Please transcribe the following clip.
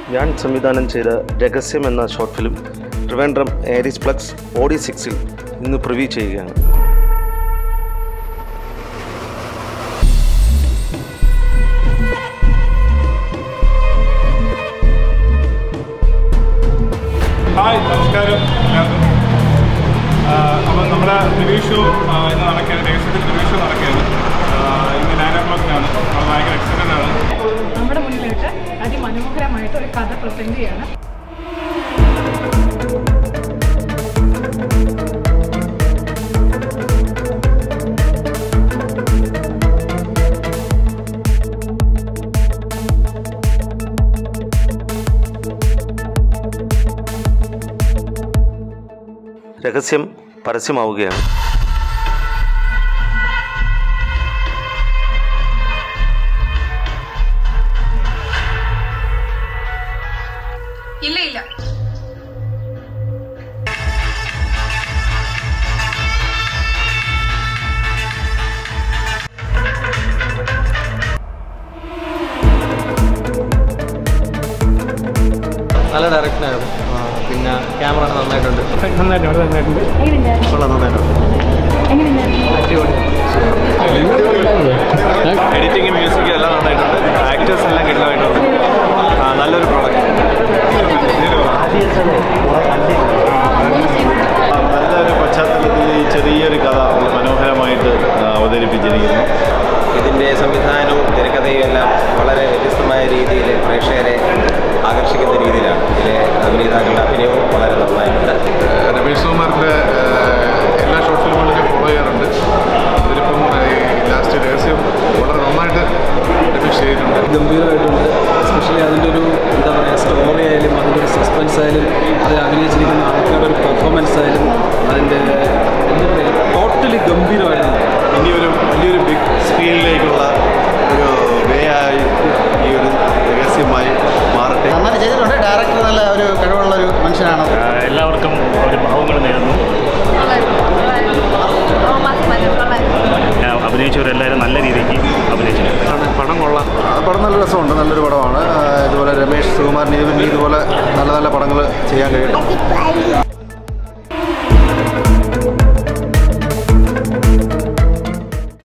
ഞാൻ സംവിധാനം ചെയ്ത രഹസ്യം എന്ന short film Trivandrum Ariesplex audi സിക്സിൽ ഇന്ന് പ്രിവ്യൂ ചെയ്യുകയാണ് ഹായ് നമസ്കാരം ഞാൻ അപ്പം നമ്മുടെ റിവ്യൂ ഷോ ഇന്ന് നടക്കുകയാണ് രഹസ്യത്തിൽ റിവ്യൂ ഷോ നടക്കുകയാണ് ആ, ഇന്ന് നയൻ ഓ ക്ലോക്കിനാണ് നമ്മൾ ഭയങ്കര എക്സൈറ്റഡ് ആണ് നമ്മുടെ മുന്നിലേക്ക് അതിമനോഹരമായിട്ട് ഒരു കഥ പ്രസന്റ് ചെയ്യാണ് രഹസ്യം പരസ്യമാവുകയാണ് ഇല്ല ഇല്ല നല്ല ഡയറക്ഷനായിരുന്നു പിന്നെ ക്യാമറ നന്നായിട്ടുണ്ട് എഡിറ്റിംഗ് മ്യൂസിക് എല്ലാം നന്നായിട്ടുണ്ട് ആക്ടേഴ്സ് എല്ലാം കിട്ടുന്നതായിട്ടുണ്ട് ആ, നല്ലൊരു പ്രോഡക്റ്റ് നല്ലൊരു പശ്ചാത്തലത്തിൽ ഈ ചെറിയൊരു കഥ വളരെ മനോഹരമായിട്ട് ആ, അവതരിപ്പിച്ചിരിക്കുന്നു ഇതിൻ്റെ സംവിധാനവും തിരക്കഥയും എല്ലാം വളരെ വ്യത്യസ്തമായ രീതിയിൽ പ്രേക്ഷകരെ ആകർഷിക്കുന്ന രീതിയിലാണ് ഇതിലെ അഭിനേതാക്കളുടെ അഭിനയവും വളരെ നന്നായിട്ടുണ്ട് രമേശ് കുമാറിൻ്റെ എല്ലാ ഷോർട്ട് ഫിലിമുകളും ഞാൻ ഫോളോ ചെയ്യാറുണ്ട് ഇതിലിപ്പം ലാസ്റ്റ് രഹസ്യം വളരെ നന്നായിട്ട് രമേശ് ചെയ്തിട്ടുണ്ട് ഗംഭീരമായിട്ടുണ്ട് എസ്പെഷ്യലി അതിൻ്റെ ഒരു എന്താ പറയുക സ്റ്റോറി ആയാലും അതിൻ്റെ ഒരു സസ്പെൻസ് ആയാലും അതിൽ അഭിനയിച്ചിരിക്കുന്ന ആൾക്കാരുടെ ഒരു പെർഫോമൻസ് ആയാലും അതിൻ്റെ എന്താ പറയുക ടോട്ടലി ഗംഭീരമായിട്ടുണ്ട് ഇനി ഒരു വലിയൊരു ബിഗ് സ്ക്രീനിലേക്കുള്ള ഒരു വേ ആയി ഈ ഒരു രഹസ്യമായി മാറട്ടെ നന്നായിട്ട് ചെയ്തിട്ടുണ്ട് ഡയറക്ടർ നല്ല ഒരു കഴിവുള്ള ഒരു മനുഷ്യനാണ് എല്ലാവർക്കും ഒരു ഭാവങ്ങൾ നേരുന്നു അഭിനയിച്ചവരെല്ലാവരും നല്ല രീതിക്ക് അഭിനയിച്ചിട്ടുണ്ട് പടം കൊള്ളാം പടം നല്ല രസമുണ്ട് നല്ലൊരു പടമാണ് ആ, ഇതുപോലെ രമേഷ് സുകുമാരൻ ഇതുപോലെ നല്ല നല്ല പടങ്ങൾ ചെയ്യാൻ കഴിയും